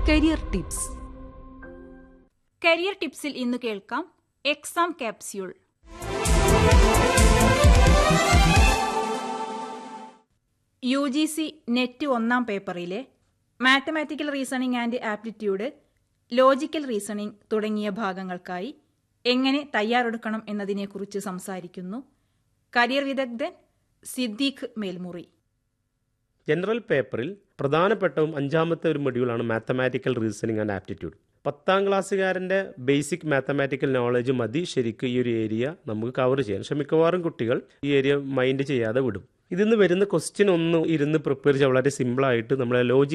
career tips career ടിപ്സിൽ ഇന്ന് കേൾക്കാം exam capsule U G C NET ഒന്നാം പേപ്പറിലെ mathematical reasoning and aptitude logical reasoning തുടങ്ങിയ ഭാഗങ്ങൾക്കായി എങ്ങനെ തയ്യാറെടുക്കണം എന്നതിനെക്കുറിച്ച് സംസാരിക്കുന്നു കരിയർ വിദഗ്ധൻ സിദ്ദീഖ് മേൽമുറി ജനറൽ പേപ്പറിൽ പ്രധാനപ്പെട്ടവും അഞ്ചാമത്തെ ഒരു മൊഡ്യൂളാണ് മാത്തമാറ്റിക്കൽ റീസണിങ് ആൻഡ് ആപ്റ്റിറ്റ്യൂഡ് പത്താം ക്ലാസ്സുകാരൻ്റെ ബേസിക് മാത്തമാറ്റിക്കൽ നോളജ് മതി ശരിക്കും ഈ ഒരു ഏരിയ നമുക്ക് കവർ ചെയ്യാൻ പക്ഷെ മിക്കവാറും കുട്ടികൾ ഈ ഏരിയ മൈൻഡ് ചെയ്യാതെ വിടും ഇതിന്ന് വരുന്ന ക്വസ്റ്റ്യൻ ഒന്ന് ഇരുന്ന് പ്രിപ്പയർ ചെയ്യാൻ വളരെ സിമ്പിളായിട്ട് നമ്മളെ ലോജിക്